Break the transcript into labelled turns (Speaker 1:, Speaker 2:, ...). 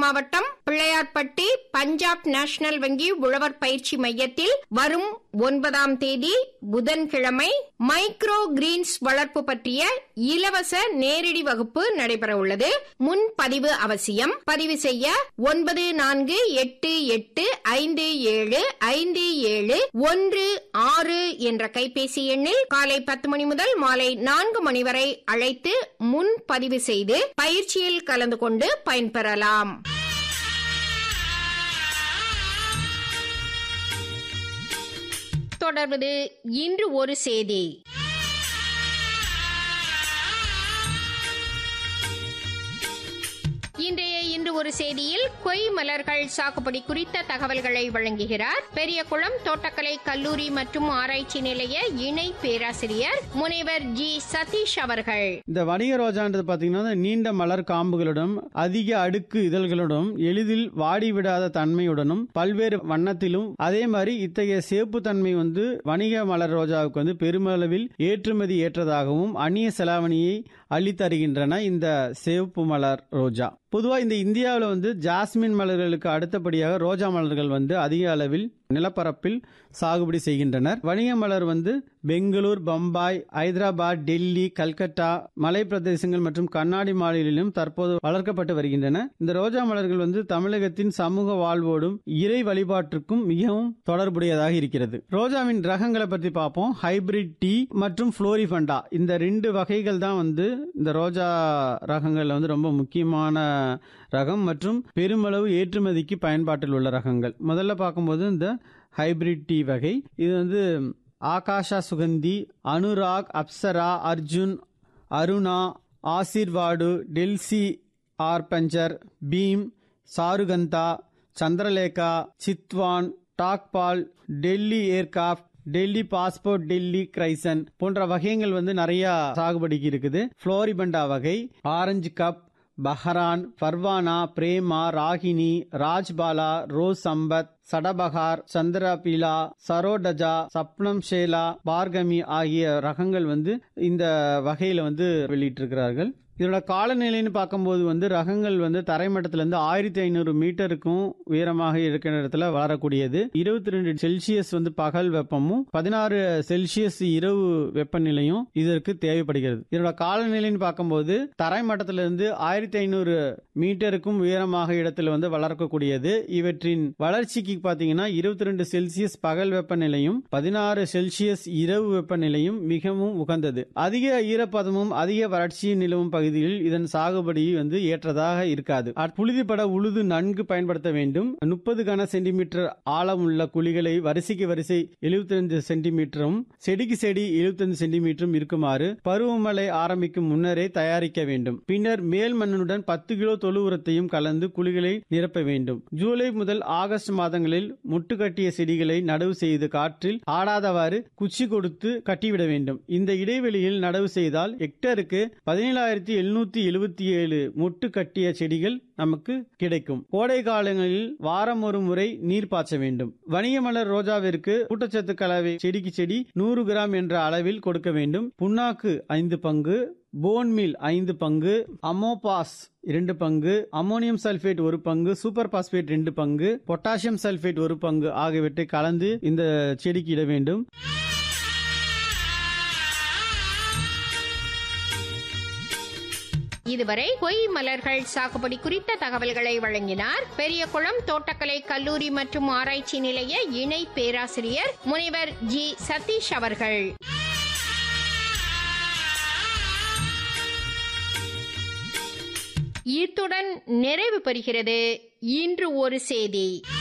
Speaker 1: மாவட்டம் பிள்ளையார்பட்டி பஞ்சாப் நேஷனல் வங்கி உழவர் பயிற்சி மையத்தில் வரும் ஒன்பதாம் தேதி புதன்கிழமை மைக்ரோ கிரீன்ஸ் வளர்ப்பு பற்றிய இலவச நேரடி வகுப்பு நடைபெற உள்ளது முன்பதிவு அவசியம் பதிவு செய்ய ஒன்பது நான்கு எட்டு எட்டு ஐந்து ஏழு ஐந்து ஏழு ஒன்று ஆறு என்ற கைபேசி எண்ணில் காலை பத்து மணி முதல் மாலை நான்கு மணி வரை அழைத்து முன் பதிவு செய்து பயிற்சியில் கலந்து கொண்டு பயன்பெறலாம் தொடர்வது இன்று ஒரு செய்தி இன்றைய இன்று ஒரு செய்தியில் கொய் மலர்கள் சாகுபடி குறித்த தகவல்களை வழங்குகிறார் பெரியகுளம் தோட்டக்கலை கல்லூரி மற்றும் ஆராய்ச்சி நிலைய இணை பேராசிரியர் முனைவர் ஜி சதீஷ் அவர்கள்
Speaker 2: இந்த வணிக ரோஜான்றது பார்த்தீங்கன்னா நீண்ட மலர் காம்புகளுடன் அதிக அடுக்கு இதழ்களுடன் எளிதில் வாடிவிடாத தன்மையுடனும் பல்வேறு வண்ணத்திலும் அதே மாதிரி இத்தகைய சேப்பு தன்மை வந்து வணிக மலர் ரோஜாவுக்கு வந்து பெருமளவில் ஏற்றுமதி ஏற்றதாகவும் அந்நிய செலாவணியை அள்ளித்தருகின்றன இந்த சேப்பு மலர் ரோஜா பொதுவாக இந்த இந்தியாவில் வந்து ஜாஸ்மின் மலர்களுக்கு அடுத்தபடியாக ரோஜா மலர்கள் வந்து அதிக அளவில் நிலப்பரப்பில் சாகுபடி செய்கின்றனர் வணிக மலர் வந்து பெங்களூர் பம்பாய் ஐதராபாத் டெல்லி கல்கத்தா மலை பிரதேசங்கள் மற்றும் கண்ணாடி மாநிலிலும் தற்போது வளர்க்கப்பட்டு வருகின்றன இந்த ரோஜா மலர்கள் வந்து தமிழகத்தின் சமூக வாழ்வோடும் இறை வழிபாட்டிற்கும் மிகவும் தொடர்புடையதாக இருக்கிறது ரோஜாவின் ரகங்களை பற்றி பார்ப்போம் ஹைபிரிட் டீ மற்றும் புளோரிஃபண்டா இந்த ரெண்டு வகைகள் தான் வந்து இந்த ரோஜா ரகங்கள் வந்து ரொம்ப முக்கியமான ரகம் மற்றும் பெருமளவு ஏற்றுமதிக்கு பயன்பாட்டில் உள்ள ரகங்கள் முதல்ல பார்க்கும்போது இந்த ஹைபிரிட் டீ வகை இது வந்து ஆகாஷா சுகந்தி அனுராக் அப்சரா அர்ஜுன் அருணா ஆசீர்வாடு டெல்சி ஆர்பஞ்சர் பீம் சாருகந்தா சந்திரலேகா சித்வான் டாக்பால் டெல்லி ஏர்காஃப்ட் டெல்லி பாஸ்போர்ட் டெல்லி கிரைசன் போன்ற வகைகள் வந்து நிறைய சாகுபடிக்கு இருக்குது புளோரிபண்டா வகை orange cup Baharan Farvana Prema Ragini Rajbala rose Sampat Sadabahar Chandrapila சரோடஜா சப்னம் ஷேலா பார்கமி ஆகிய ரகங்கள் வந்து இந்த வகையில வந்து வெளியிட்டிருக்கிறார்கள் இதோட காலநிலைன்னு பார்க்கும்போது வந்து ரகங்கள் வந்து தரைமட்டத்திலிருந்து ஆயிரத்தி ஐநூறு மீட்டருக்கும் உயரமாக இருக்கிற இடத்துல வளரக்கூடியது இருபத்தி ரெண்டு செல்சியஸ் வந்து பகல் வெப்பமும் பதினாறு செல்சியஸ் இரவு வெப்பநிலையும் இதற்கு தேவைப்படுகிறது இதோட காலநிலைன்னு பார்க்கும்போது தரைமட்டத்திலிருந்து ஆயிரத்தி ஐநூறு மீட்டருக்கும் உயரமாக இடத்துல வந்து வளர்க்கக்கூடியது இவற்றின் வளர்ச்சிக்கு பார்த்தீங்கன்னா இருபத்தி ரெண்டு செல்சியஸ் பகல் வெப்பநிலையும் பதினாறு செல்சியஸ் இரவு வெப்பநிலையும் மிகவும் உகந்தது அதிக ஈரப்பதமும் அதிக வறட்சியும் நிலவும் பகுதியில் இதன் சாகுபடி வந்து ஏற்றதாக இருக்காது அட் புழுதிப்பட உழுது நன்கு பயன்படுத்த வேண்டும் முப்பது கன சென்டிமீட்டர் ஆழம் உள்ள குழிகளை வரிசைக்கு வரிசை 75 சென்டிமீட்டரும் செடிக்கு செடி 75 சென்டிமீட்டரும் இருக்குமாறு பருவமழை ஆரம்பிக்கும் முன்னரே தயாரிக்க வேண்டும் பின்னர் மேல் மண்ணுடன் பத்து கிலோ தொழு உரத்தையும் கலந்து குழிகளை நிரப்ப வேண்டும் ஜூலை முதல் ஆகஸ்ட் மாதங்களில் முட்டு கட்டிய செடிகளை நடவு செய்து காற்றில் ஆடாதவாறு குச்சி கொடுத்து கட்டிவிட வேண்டும் இந்த இடைவெளியில் நடவு செய்தால் ஹெக்டருக்கு பதினேழாயிரத்தி எழுநூத்தி எழுபத்தி ஏழு முட்டு கட்டிய செடிகள் நமக்கு கிடைக்கும் கோடை காலங்களில் வாரம் ஒரு முறை நீர் பாய்ச்ச வேண்டும் வணிக மலர் ரோஜாவிற்கு ஊட்டச்சத்து கலவை செடிக்கு செடி நூறு கிராம் என்ற அளவில் கொடுக்க வேண்டும் புண்ணாக்கு ஐந்து பங்கு போன் மீல் ஐந்து பங்கு அமோபாஸ் இரண்டு பங்கு அமோனியம் சல்பேட் ஒரு பங்கு சூப்பர் பாஸ்பேட் ரெண்டு பங்கு பொட்டாசியம் சல்பேட் ஒரு பங்கு ஆகியவற்றை கலந்து இந்த செடிக்கு இட வேண்டும்
Speaker 1: இதுவரை கொய் மலர்கள் சாகுபடி குறித்த தகவல்களை வழங்கினார் பெரியகுளம் தோட்டக்கலை கல்லூரி மற்றும் ஆராய்ச்சி நிலைய இணை பேராசிரியர் முனைவர் ஜி சதீஷ் அவர்கள் இத்துடன் நிறைவு பெறுகிறது இன்று ஒரு செய்தி